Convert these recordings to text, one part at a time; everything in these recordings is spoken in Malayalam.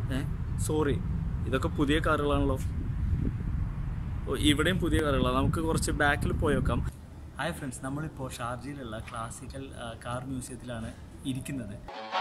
ഏ സോറി ഇതൊക്കെ പുതിയ കാറുകളാണല്ലോ ഓ ഇവിടെയും പുതിയ കാറുകളാണ് നമുക്ക് കുറച്ച് ബാക്കിൽ പോയി നോക്കാം ഹായ് ഫ്രണ്ട്സ് നമ്മളിപ്പോൾ ഷാർജയിലുള്ള ക്ലാസിക്കൽ കാർ മ്യൂസിയത്തിലാണ് ഇരിക്കുന്നത്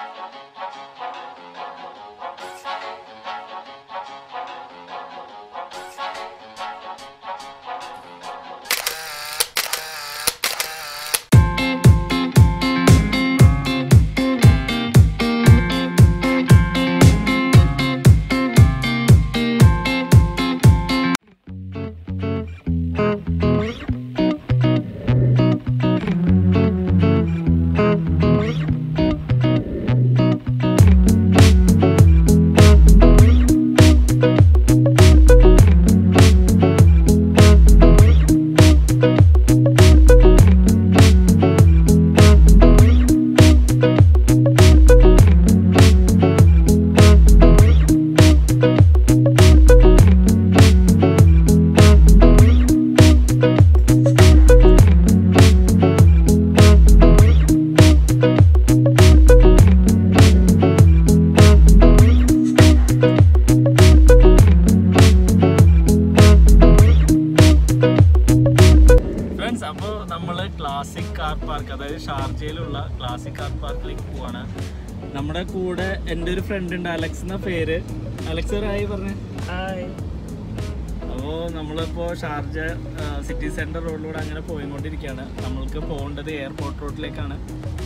ഫ്രണ്ട്സ് അപ്പോൾ നമ്മൾ ക്ലാസിക് കാർ പാർക്ക് അതായത് ഷാർജയിലുള്ള ക്ലാസിക് കാർ പാർക്കിലേക്ക് പോവാണ് നമ്മുടെ കൂടെ എൻ്റെ ഒരു ഫ്രണ്ട് ഉണ്ട് അലക്സ് എന്ന പേര് അലക്സ് ഒരു ഹായ് പറഞ്ഞു ഹായ് അപ്പോൾ നമ്മളിപ്പോൾ ഷാർജ സിറ്റി സെൻറ്റർ റോഡിലൂടെ അങ്ങനെ പോയിക്കൊണ്ടിരിക്കുകയാണ് നമ്മൾക്ക് പോകേണ്ടത് എയർപോർട്ട് റോഡിലേക്കാണ്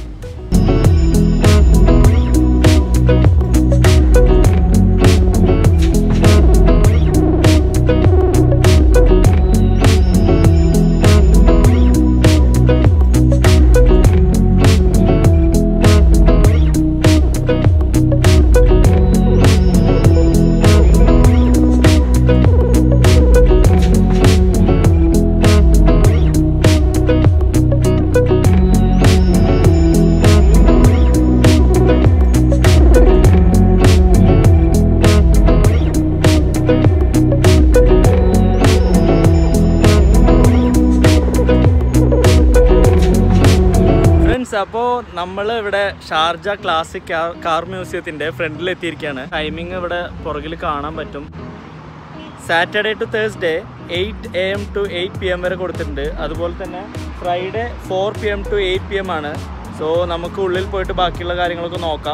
ഫ്രണ്ട്സ് അപ്പോൾ നമ്മൾ ഇവിടെ ഷാർജ ക്ലാസിക് കാർ മ്യൂസിയത്തിൻ്റെ ഫ്രണ്ടിൽ എത്തിയിരിക്കുകയാണ് ടൈമിംഗ് ഇവിടെ പുറകിൽ കാണാൻ പറ്റും Saturday to Thursday eight A M to eight P M വരെ കൊടുത്തിട്ടുണ്ട് അതുപോലെ തന്നെ Friday four P M to eight P M ആണ് സോ നമുക്ക് ഉള്ളിൽ പോയിട്ട് ബാക്കിയുള്ള കാര്യങ്ങളൊക്കെ നോക്കാം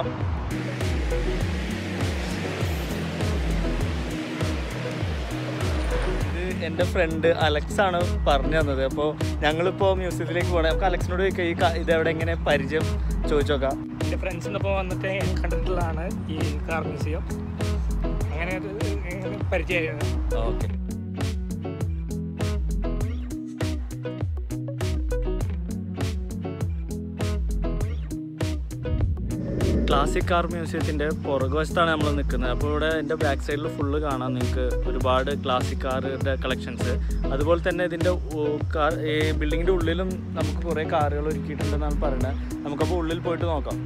ഇത് എൻ്റെ ഫ്രണ്ട് അലക്സ് ആണ് പറഞ്ഞു തന്നത് അപ്പോൾ ഞങ്ങളിപ്പോൾ മ്യൂസിയത്തിലേക്ക് പോകണം നമുക്ക് അലക്സിനോട് ചോദിക്കാം ഈ ക- ഇത് എവിടെ എങ്ങനെ പരിചയം ചോദിച്ചു നോക്കാം എൻ്റെ ഫ്രണ്ട്സിനൊപ്പം വന്നിട്ട് ഞാൻ കണ്ടിട്ടുള്ളതാണ് ഈ കാർ മ്യൂസിയം അങ്ങനെ ഒരു ഇങ്ങനെ പരിചയമായിരുന്നു ഓക്കെ ക്ലാസിക് കാർ മ്യൂസിയത്തിൻ്റെ പുറകുവശത്താണ് നമ്മൾ നിൽക്കുന്നത് അപ്പോൾ ഇവിടെ എൻ്റെ ബാക്ക് സൈഡിൽ ഫുള്ള് കാണാം നിങ്ങൾക്ക് ഒരുപാട് ക്ലാസിക് കാറിൻ്റെ കളക്ഷൻസ് അതുപോലെ തന്നെ ഇതിൻ്റെ ഉ- കാർ ഈ ബിൽഡിങ്ങിൻ്റെ ഉള്ളിലും നമുക്ക് കുറേ കാറുകൾ ഒരുക്കിയിട്ടുണ്ടെന്നാണ് പറയുന്നത് നമുക്കപ്പോൾ ഉള്ളിൽ പോയിട്ട് നോക്കാം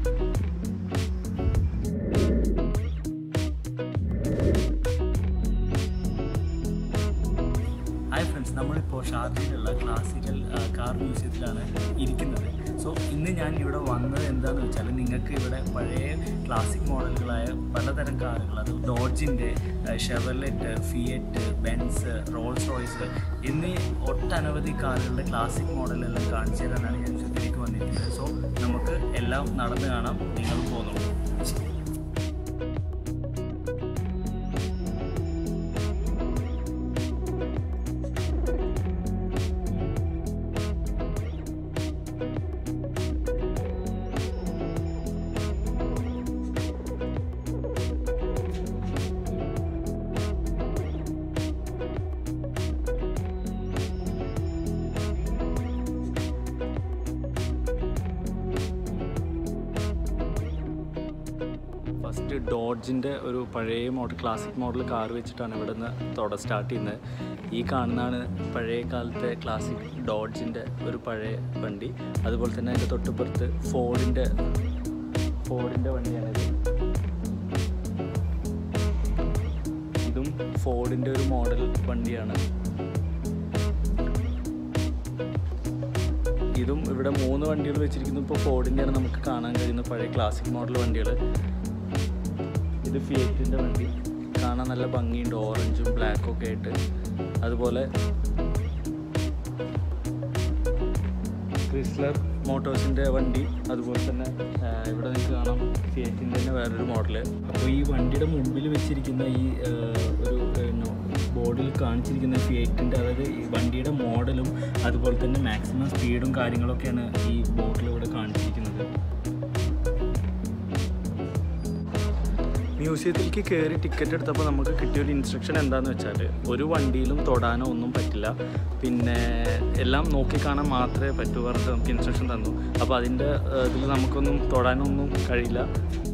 ഹായ് ഫ്രണ്ട്സ് നമ്മളിപ്പോൾ ഷാർജയിലുള്ള ക്ലാസിക്കൽ കാർ മ്യൂസിയത്തിലാണ് ഇരിക്കുന്നത് സോ ഇന്ന് ഞാൻ ഇവിടെ വന്നത് എന്താണെന്ന് വെച്ചാൽ നിങ്ങൾക്ക് ഇവിടെ പഴയ ക്ലാസിക് മോഡലുകളായ പലതരം കാറുകൾ അത് ഡോഡ്ജിൻ്റെ Chevrolet Fiat Benz Rolls Royce എന്നീ ഒട്ടനവധി കാറുകളുടെ ക്ലാസിക് മോഡലെല്ലാം കാണിച്ചു തരാനാണ് ഞാൻ മ്യൂസിയത്തിലേക്ക് വന്നിരിക്കുന്നത് സോ നമുക്ക് എല്ലാം നടന്നു കാണാം നിങ്ങൾ പോകുന്നു ഫസ്റ്റ് ഡോഡ്ജിൻ്റെ ഒരു പഴയ മോഡൽ ക്ലാസിക് മോഡൽ കാർ വെച്ചിട്ടാണ് ഇവിടെ നിന്ന് തുട സ്റ്റാർട്ട് ചെയ്യുന്നത് ഈ കാണുന്നതാണ് പഴയ കാലത്തെ ക്ലാസിക് ഡോഡ്ജിൻ്റെ ഒരു പഴയ വണ്ടി അതുപോലെ തന്നെ അതിൻ്റെ തൊട്ടുപുറത്ത് ഫോർഡിൻ്റെ ഫോർഡിൻ്റെ വണ്ടിയാണിത് ഇതും ഫോർഡിൻ്റെ ഒരു മോഡൽ വണ്ടിയാണ് ഇതും ഇവിടെ മൂന്ന് വണ്ടികൾ വെച്ചിരിക്കുന്നു ഇപ്പോൾ ഫോർഡിൻ്റെയാണ് നമുക്ക് കാണാൻ കഴിയുന്ന പഴയ ക്ലാസിക് മോഡൽ വണ്ടികൾ ഇത് ഫിയറ്റിൻ്റെ വണ്ടി കാണാൻ നല്ല ഭംഗിയുണ്ട് ഓറഞ്ചും ബ്ലാക്കും ഒക്കെ ആയിട്ട് അതുപോലെ ക്രിസ്ലർ മോട്ടോഴ്സിൻ്റെ വണ്ടി അതുപോലെ തന്നെ ആ, ഇവിടെ നിങ്ങൾക്ക് കാണാം ഫിയറ്റിൻ്റെ തന്നെ വേറൊരു മോഡൽ അപ്പോൾ ഈ വണ്ടിയുടെ മുമ്പിൽ വെച്ചിരിക്കുന്ന ഈ ആ, ഒരു ബോർഡിൽ കാണിച്ചിരിക്കുന്ന ഫിയറ്റിൻ്റെ അതായത് ഈ വണ്ടിയുടെ മോഡലും അതുപോലെ തന്നെ മാക്സിമം സ്പീഡും കാര്യങ്ങളൊക്കെയാണ് ഈ ബോർഡിൽ ഇവിടെ കാണിച്ചിരിക്കുന്നത് മ്യൂസിയത്തിലേക്ക് കയറി ടിക്കറ്റ് എടുത്തപ്പോൾ നമുക്ക് കിട്ടിയൊരു ഇൻസ്ട്രക്ഷൻ എന്താണെന്ന് വെച്ചാൽ ഒരു വണ്ടിയിലും തൊടാനോ ഒന്നും പറ്റില്ല പിന്നെ എല്ലാം നോക്കിക്കാണാൻ മാത്രമേ പറ്റൂ പറഞ്ഞിട്ട് നമുക്ക് ഇൻസ്ട്രക്ഷൻ തന്നു അപ്പോൾ അതിൻ്റെ ഇതിൽ നമുക്കൊന്നും തൊടാനൊന്നും കഴിയില്ല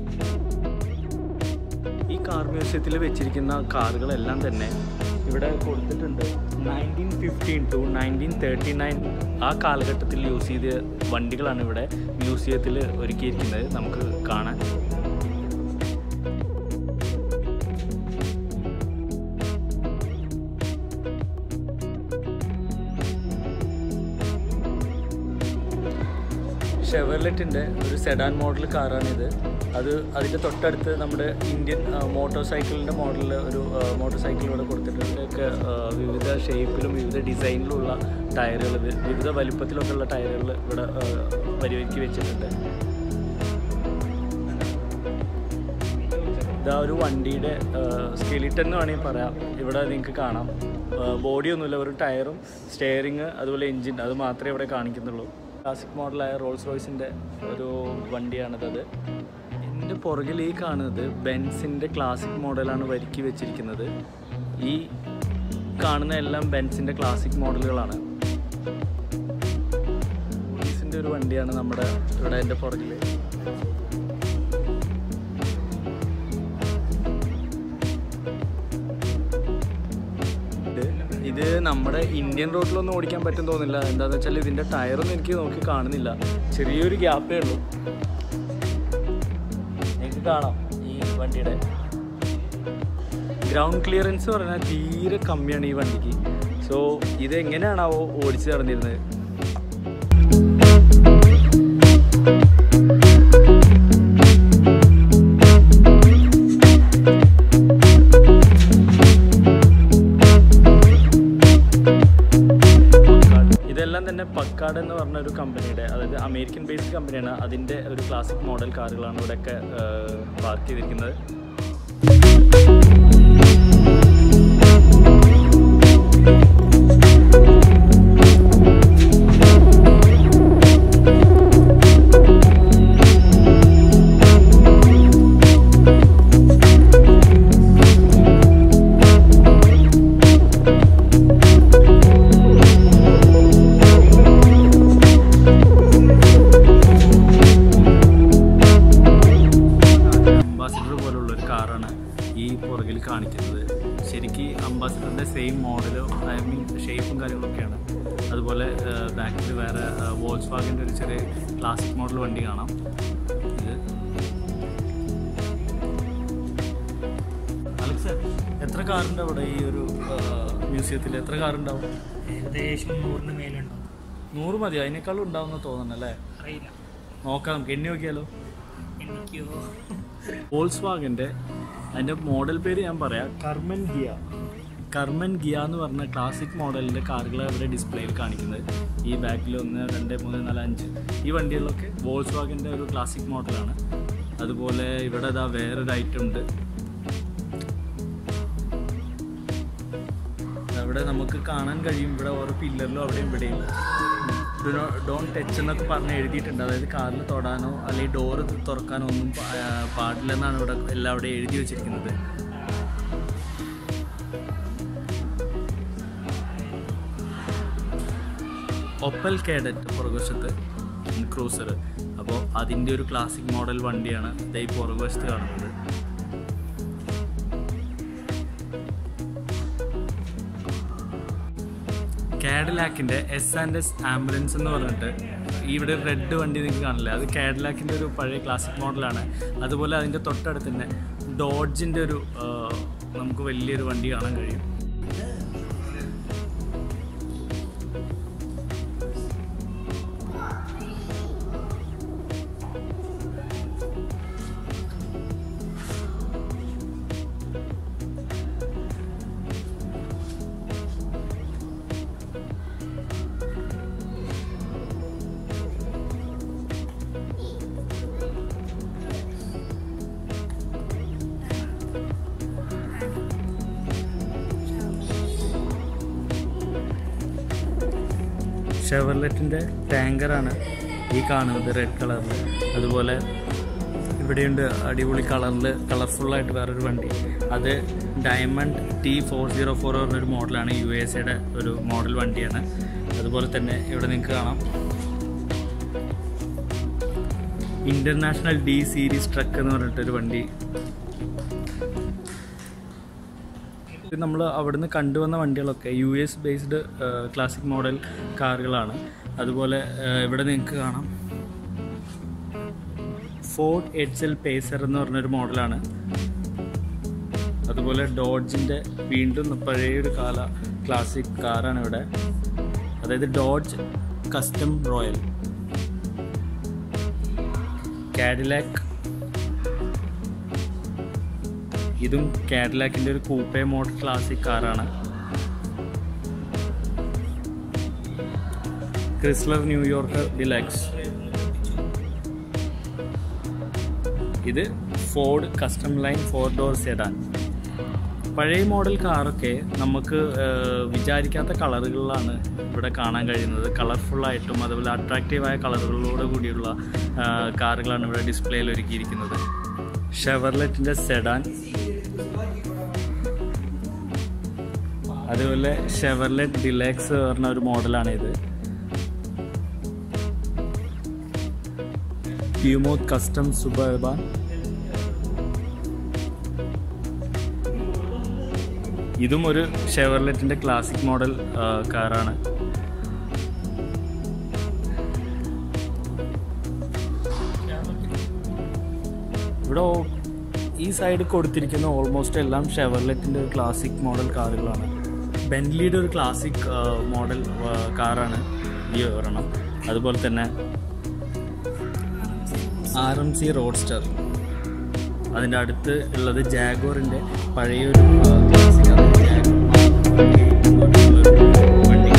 ഈ കാർ മ്യൂസിയത്തിൽ വെച്ചിരിക്കുന്ന കാറുകളെല്ലാം തന്നെ ഇവിടെ കൊടുത്തിട്ടുണ്ട് nineteen fifteen to nineteen thirty nine ആ കാലഘട്ടത്തിൽ യൂസ് ചെയ്ത വണ്ടികളാണ് ഇവിടെ മ്യൂസിയത്തിൽ ഒരുക്കിയിരിക്കുന്നത് നമുക്ക് കാണാൻ ഷെവർലെറ്റിൻ്റെ ഒരു സെഡാൻ മോഡൽ കാറാണിത് അത് അതിൻ്റെ തൊട്ടടുത്ത് നമ്മുടെ ഇന്ത്യൻ മോട്ടോർ സൈക്കിളിൻ്റെ മോഡലിൽ ഒരു മോട്ടോർ സൈക്കിൾ ഇവിടെ കൊടുത്തിട്ടുണ്ട് ഒക്കെ ആ, വിവിധ ഷേപ്പിലും വിവിധ ഡിസൈനിലുള്ള ടയറുകൾ വിവിധ വലിപ്പത്തിലൊക്കെ ഉള്ള ടയറുകൾ ഇവിടെ ആ, പരിവരുത്തി വെച്ചിട്ടുണ്ട് ഇതാ ഒരു വണ്ടിയുടെ സ്കെലിറ്റൻ എന്ന് വേണമെങ്കിൽ പറയാം ഇവിടെ നിങ്ങൾക്ക് കാണാം ബോഡിയൊന്നുമില്ല ഒരു ടയറും സ്റ്റെയറിങ് അതുപോലെ എൻജിൻ അത് മാത്രമേ ഇവിടെ കാണിക്കുന്നുള്ളൂ ക്ലാസിക് മോഡലായ റോൾസ് റോയ്സിൻ്റെ ഒരു വണ്ടിയാണിതത് എൻ്റെ പുറകിൽ ഈ കാണുന്നത് ബെൻസിൻ്റെ ക്ലാസിക് മോഡലാണ് വരുക്കി വെച്ചിരിക്കുന്നത് ഈ കാണുന്ന എല്ലാം ബെൻസിൻ്റെ ക്ലാസിക് മോഡലുകളാണ് പോലീസിൻ്റെ ഒരു വണ്ടിയാണ് നമ്മുടെ ഇവിടെ എൻ്റെ പുറകിൽ ഇത് ഇത് നമ്മുടെ ഇന്ത്യൻ റോഡിലൊന്നും ഓടിക്കാൻ പറ്റും തോന്നില്ല എന്താണെന്ന് വെച്ചാൽ ഇതിൻ്റെ ടയറൊന്നും എനിക്ക് നോക്കി കാണുന്നില്ല ചെറിയൊരു ഗ്യാപ്പേ ഉള്ളൂ എനിക്ക് കാണാം ഈ വണ്ടിയുടെ ഗ്രൗണ്ട് ക്ലിയറൻസ് പറഞ്ഞാൽ തീരെ കമ്മിയാണ് ഈ വണ്ടിക്ക് സോ ഇത് എങ്ങനെയാണാവോ ഓടിച്ച് നടന്നിരുന്നത് ഇതെല്ലാം തന്നെ പക്കാട് എന്ന് പറഞ്ഞ ഒരു കമ്പനിയുടെ അതായത് അമേരിക്കൻ ബേസ്ഡ് കമ്പനിയാണ് അതിൻ്റെ ഒരു ക്ലാസിക് മോഡൽ കാറുകളാണ് ഇവിടെയൊക്കെ പാർക്ക് ചെയ്തിരിക്കുന്നത് അംബാസിഡർ പോലുള്ള ഒരു കാറാണ് ഈ പുറകിൽ കാണിക്കുന്നത് ശരിക്ക് അംബാസിഡറിൻ്റെ സെയിം മോഡലും ഐ മീൻ ഷേപ്പും കാര്യങ്ങളൊക്കെയാണ് അതുപോലെ ബാക്കിൽ വേറെ വോൾസ് വാഗിൻ്റെ ഒരു ചെറിയ ക്ലാസിക് മോഡൽ വണ്ടി കാണാം ഇത് അലക്സ് എത്ര കാറുണ്ട് അവിടെ ഈ ഒരു മ്യൂസിയത്തിൽ എത്ര കാറുണ്ടാവും ഏകദേശം നൂറിന് മേലുണ്ടോ നൂറ് മതി അതിനേക്കാളും ഉണ്ടാവുമെന്ന് തോന്നുന്നല്ലേ അറിയില്ല നോക്കാം നമുക്ക് എണ്ണി നോക്കിയാലോ എനിക്കോ വോൾസ് വാഗൻ്റെ അതിൻ്റെ മോഡൽ പേര് ഞാൻ പറയാം കർമൻ ഗിയ കർമൻ ഗിയ എന്ന് പറഞ്ഞ ക്ലാസിക് മോഡലിൻ്റെ കാറുകൾ ഇവിടെ ഡിസ്പ്ലേയിൽ കാണിക്കുന്നത് ഈ ബാക്കിൽ ഒന്ന് രണ്ട് മൂന്ന് നാല് അഞ്ച് ഈ വണ്ടികളിലൊക്കെ വോൾസ് വാഗൻ്റെ ഒരു ക്ലാസിക് മോഡലാണ് അതുപോലെ ഇവിടെ ഇതാ വേറൊരു ഐറ്റം ഉണ്ട് അവിടെ നമുക്ക് കാണാൻ കഴിയും ഇവിടെ ഓരോ പില്ലറിലും അവിടെയും ഇവിടെയും ഡു നോ ഡോൺ ടച്ച് എന്നൊക്കെ പറഞ്ഞ് എഴുതിയിട്ടുണ്ട് അതായത് കാറിൽ തൊടാനോ അല്ലെങ്കിൽ ഡോറ് തുറക്കാനോ ഒന്നും പാ- ആ, പാടില്ലെന്നാണ് ഇവിടെ എല്ലാവിടെയും എഴുതി വെച്ചിരിക്കുന്നത് ഒപ്പൽ കേഡറ്റ് പുറകുവശത്ത് ക്രൂസർ അപ്പോൾ അതിൻ്റെ ഒരു ക്ലാസിക് മോഡൽ വണ്ടിയാണ് ദേ ഈ പുറകുവശത്ത് കാണുന്നത് കാഡിലാക്കിൻ്റെ എസ് ആൻഡ് എസ് ആംബുലൻസ് എന്ന് പറഞ്ഞിട്ട് ഇവിടെ റെഡ് വണ്ടി നിങ്ങൾക്ക് കാണില്ല അത് കാഡിലാക്കിൻ്റെ ഒരു പഴയ ക്ലാസിക് മോഡലാണ് അതുപോലെ അതിൻ്റെ തൊട്ടടുത്ത് തന്നെ ഡോഡ്ജിൻ്റെ ഒരു ആ, നമുക്ക് വലിയൊരു വണ്ടി കാണാൻ കഴിയും ഷെവർലെറ്റിൻ്റെ ടാങ്കറാണ് ഈ കാണുന്നത് റെഡ് കളറിൽ അതുപോലെ ഇവിടെയുണ്ട് അടിപൊളി കളറിൽ കളർഫുള്ളായിട്ട് വേറൊരു വണ്ടി അത് diamond T four zero four പറഞ്ഞൊരു മോഡലാണ് യു എസ് എയുടെ ഒരു മോഡൽ വണ്ടിയാണ് അതുപോലെ തന്നെ ഇവിടെ നിങ്ങൾക്ക് കാണാം ഇൻ്റർനാഷണൽ ഡി സീരീസ് ട്രക്ക് എന്ന് പറഞ്ഞിട്ടൊരു വണ്ടി നമ്മൾ അവിടുന്ന് കണ്ടുവന്ന വണ്ടികളൊക്കെ U S based classic model കാറുകളാണ് അതുപോലെ ആ, ഇവിടെ നിങ്ങൾക്ക് കാണാം ഫോർഡ് എഡ്സൽ പേസർ എന്ന് പറഞ്ഞൊരു മോഡലാണ് അതുപോലെ ഡോഡ്ജിൻ്റെ വീണ്ടും പഴയൊരു കാല ക്ലാസിക് കാറാണ് ഇവിടെ അതായത് ഡോഡ്ജ് കസ്റ്റം റോയൽ കാഡിലാക്ക് ഇതും കാഡിലാക്കിൻ്റെ ഒരു കൂപ്പേ മോഡൽ ക്ലാസിക് കാറാണ് ക്രിസ്ലർ ന്യൂയോർക്ക് ഡിലക്സ് ഇത് Ford custom line four door sedan പഴയ മോഡൽ കാറൊക്കെ നമുക്ക് ഏഹ്, വിചാരിക്കാത്ത കളറുകളിലാണ് ഇവിടെ കാണാൻ കഴിയുന്നത് കളർഫുള്ളായിട്ടും അതുപോലെ അട്രാക്റ്റീവായ കളറുകളോട് കൂടിയുള്ള ഏഹ്, കാറുകളാണ് ഇവിടെ ഡിസ്പ്ലേയിൽ ഒരുക്കിയിരിക്കുന്നത് ഷെവർലെറ്റിൻ്റെ സെഡാൻ അതുപോലെ ഷെവർലെറ്റ് ഡിലക്സ് പറഞ്ഞ ഒരു മോഡലാണ് ഇത് പ്യൂമോത്ത് കസ്റ്റം സുബർബാൻ ഇതും ഒരു ഷെവർലെറ്റിന്റെ ക്ലാസിക് മോഡൽ ആ, കാറാണ് ഇവിടെ ഓ- ഈ സൈഡ് കൊടുത്തിരിക്കുന്ന ഓൾമോസ്റ്റ് എല്ലാം ഷെവർലെറ്റിന്റെ ഒരു ക്ലാസിക് മോഡൽ കാറുകളാണ് ബെൻലിയുടെ ഒരു ക്ലാസിക് മോഡൽ കാറാണ് ഈ ഒരെണ്ണം അതുപോലെ തന്നെ ആർ എം സി റോഡ്സ്റ്റർ അതിൻ്റെ അടുത്ത് ഉള്ളത് ജാഗോറിൻ്റെ പഴയൊരു ആ, classic ആണ്. Jaguar വണ്ടി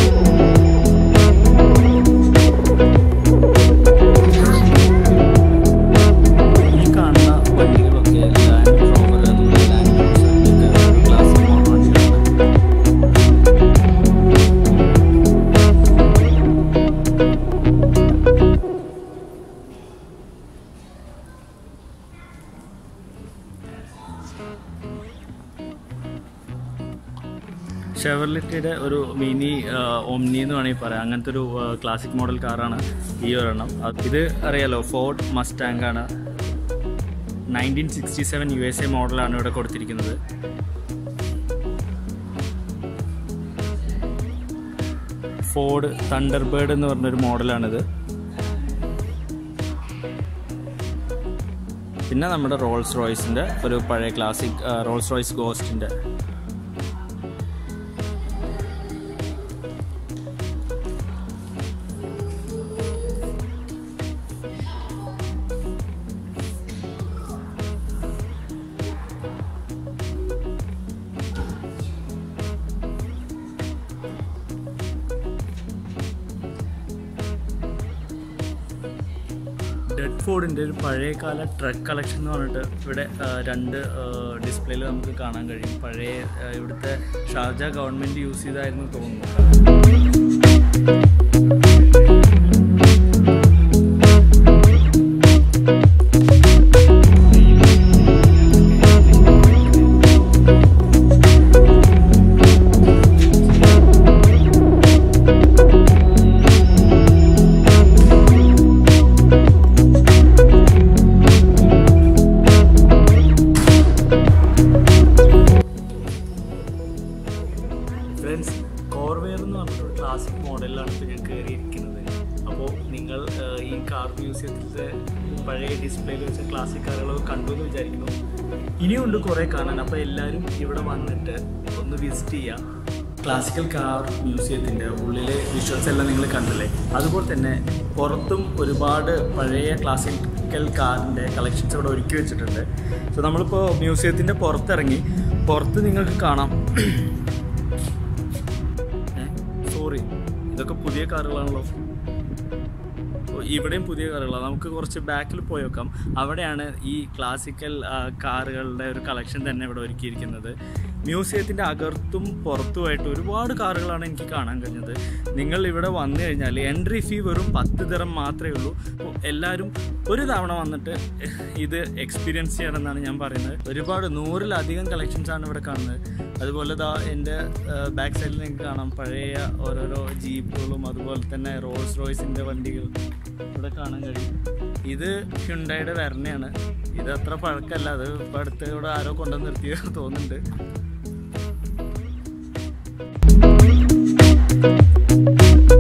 ഈ കാണുന്ന വണ്ടികളൊക്കെ ലാൻഡ് റോവർ അതുപോലെ ലാൻഡ് ക്രൂസർ ക്ലാസിക് മോഡൽ വണ്ടികളാണ് ഷെവർലിറ്റിയുടെ ഒരു മിനി ഓംനി എന്ന് വേണമെങ്കിൽ പറയാം അങ്ങനത്തെ ഒരു ക്ലാസിക് മോഡൽ കാറാണ് ഈ ഒരെണ്ണം അത് ഇത് അറിയാലോ ഫോർഡ് മസ്റ്റാങ് ആണ് nineteen sixty seven U S A മോഡലാണ് ഇവിടെ കൊടുത്തിരിക്കുന്നത് ഫോർഡ് തണ്ടർബേർഡ് എന്ന് പറഞ്ഞൊരു മോഡലാണിത് പിന്നെ നമ്മുടെ റോൾസ് റോയ്സിൻ്റെ ഒരു പഴയ ക്ലാസിക് റോൾസ് റോയ്സ് ഗോസ്റ്റിൻ്റെ ഡെഡ് ഫോർഡിൻ്റെ ഒരു പഴയകാല ട്രക്ക് കളക്ഷൻ എന്ന് പറഞ്ഞിട്ട് ഇവിടെ ആ, രണ്ട് ഡിസ്പ്ലേയിൽ നമുക്ക് കാണാൻ കഴിയും പഴയ ആ, ഇവിടുത്തെ ഷാർജ ഗവൺമെൻറ് യൂസ് ചെയ്തായിരുന്നു തോന്നുന്നു ഫ്രണ്ട്സ് കോർവെയർ എന്ന് പറഞ്ഞൊരു ക്ലാസിക് മോഡലിലാണ് ഇപ്പോൾ ഞാൻ കയറിയിരിക്കുന്നത് അപ്പോൾ നിങ്ങൾ ആ, ഈ കാർ മ്യൂസിയത്തിലത്തെ പഴയ ഡിസ്പ്ലേയിൽ വെച്ച ക്ലാസിക് കാറുകളൊക്കെ കണ്ടു എന്ന് വിചാരിക്കുന്നു ഇനിയുണ്ട് കുറേ കാണാൻ അപ്പോൾ എല്ലാവരും ഇവിടെ വന്നിട്ട് ഒന്ന് വിസിറ്റ് ചെയ്യാം ക്ലാസിക്കൽ കാർ മ്യൂസിയത്തിൻ്റെ ഉള്ളിലെ വിഷ്വൽസ് എല്ലാം നിങ്ങൾ കണ്ടില്ലേ അതുപോലെ തന്നെ പുറത്തും ഒരുപാട് പഴയ ക്ലാസിക്കൽ കാറിൻ്റെ കളക്ഷൻസ് ഇവിടെ ഒരുക്കി വെച്ചിട്ടുണ്ട് സോ നമ്മളിപ്പോൾ മ്യൂസിയത്തിൻ്റെ പുറത്തിറങ്ങി പുറത്ത് നിങ്ങൾക്ക് കാണാം സോറി ഇതൊക്കെ പുതിയ കാറുകളാണല്ലോ ഓ, ഇവിടെയും പുതിയ കാറുകളാണ് നമുക്ക് കുറച്ച് ബാക്കിൽ പോയി നോക്കാം അവിടെയാണ് ഈ ക്ലാസിക്കൽ ആ, കാറുകളുടെ ഒരു കളക്ഷൻ തന്നെ ഇവിടെ ഒരുക്കിയിരിക്കുന്നത് മ്യൂസിയത്തിൻ്റെ അകത്തും പുറത്തുമായിട്ട് ഒരുപാട് കാറുകളാണ് എനിക്ക് കാണാൻ കഴിഞ്ഞത് നിങ്ങൾ ഇവിടെ വന്നു കഴിഞ്ഞാൽ എൻട്രി ഫീ വെറും പത്ത് ദിറം മാത്രമേ ഉള്ളൂ അപ്പോൾ എല്ലാവരും ഒരു തവണ വന്നിട്ട് ഇത് എക്സ്പീരിയൻസ് ചെയ്യണമെന്നാണ് ഞാൻ പറയുന്നത് ഒരുപാട് നൂറിലധികം കളക്ഷൻസ് ആണ് ഇവിടെ കാണുന്നത് അതുപോലെ ദാ എൻ്റെ ബാക്ക് സൈഡിൽ നിങ്ങൾക്ക് കാണാം പഴയ ഓരോരോ ജീപ്പുകളും അതുപോലെ തന്നെ റോൾസ് റോയ്സിൻ്റെ വണ്ടികൾ ഇവിടെ കാണാൻ കഴിയും ഇത് ഹ്യുണ്ടായുടെ വരണയാണ് ഇത് അത്ര പഴക്കമല്ല അത് ഇപ്പോൾ അടുത്ത് ഇവിടെ ആരോ കൊണ്ടുവന്ന് നിർത്തിയ തോന്നുന്നുണ്ട്